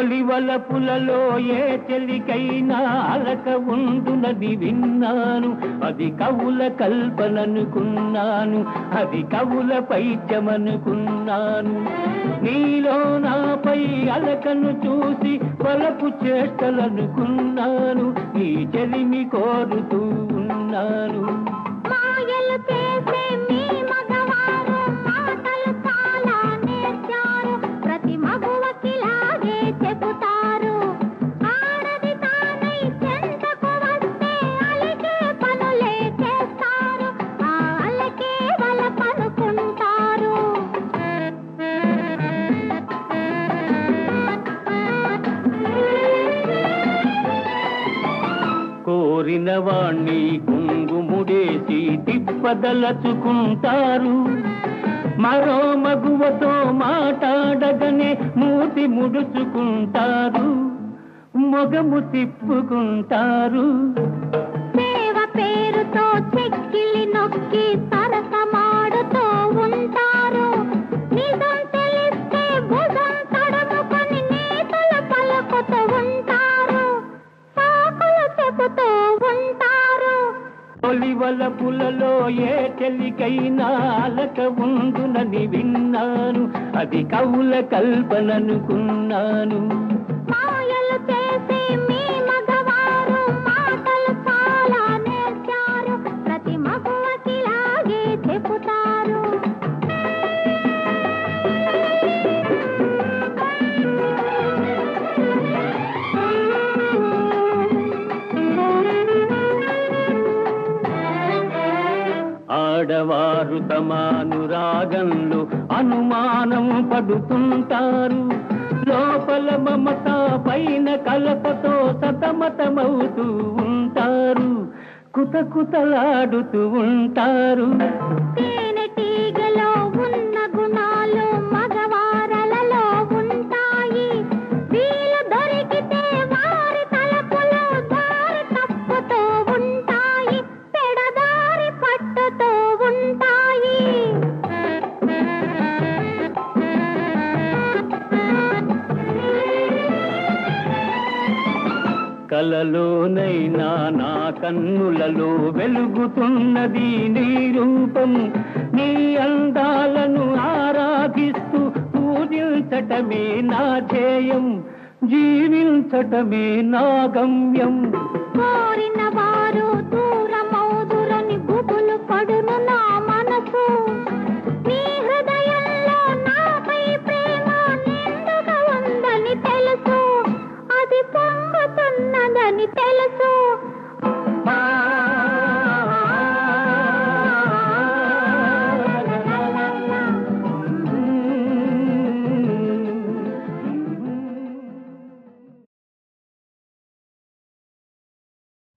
తొలివలపులలో ఏ చెలికైనా అలక ఉండునది విన్నాను అది కవుల కల్పననుకున్నాను అది కవుల పైత్యమనుకున్నాను నీలో నాపై అలకను చూసి వలపు చేష్టలనుకున్నాను నీ చెలిమి కోరుతూ ఉన్నాను మాయలు చేసే మీ మగవారు మాటలు చాలా నేర్చారు ప్రతి మగువకిలాగే చెబుతారు ఆడది తానై చెంతకు వస్తే అలికే పనులే చేస్తారు ఆ అలకే వల పనుకుంటారు కోరిన వాణ్ణి కుంగుముడేసి తిప్పదలచుకుంటారు మరో మగువతో మాట్లాడగనే మూతి ముడుచుకుంటారు మొగము తిప్పుకుంటారు సేవ పేరుతో చెక్కిలి నొక్కి సరసమాడుతూ ఉంటారు నిజం తెలిస్తే భుజం తడుముకొని నీతులు పలుకుతూ ఉంటారు సాకులు చెబుతూ ఉంటారు తొలివల పులలో ఏ చెలికైనా అలక ఉండునని విన్నాను అది కవుల కల్పననుకున్నాను మాయలు చేసి మీ మగవారు మాటలు చాలా నేర్చారు ప్రతి మగువకిలాగే చెబుతారు ఆడవారు తమ అనురాగంలో అనుమానం పడుతుంటారు లోపల మమత పైన కలపతో సతమతమవుతూ ఉంటారు కుత కుతలాడుతూ ఉంటారు తేనెటీగలో ఉన్న గుణాలు మగవారలలో ఉంటాయి వీలు దొరికితే వారి తలపులు దారి తప్పుతూ ఉంటాయి పెడదారి పట్టుతూ ఉంటాయి కలలోనైనా నా కన్నులలో వెలుగుతున్నది నీ రూపం నీ అందాలను ఆరాధిస్తూ పూజించటమే నా ధ్యేయం జీవించటమే నా గమ్యం కోరిన వారు దూరమౌదురని గుబులు పడును నా మనసు నీ హృదయంలో నాపై ప్రేమ నిండుగా ఉందని తెలుసు అది పొంగుతున్నదని తెలుసు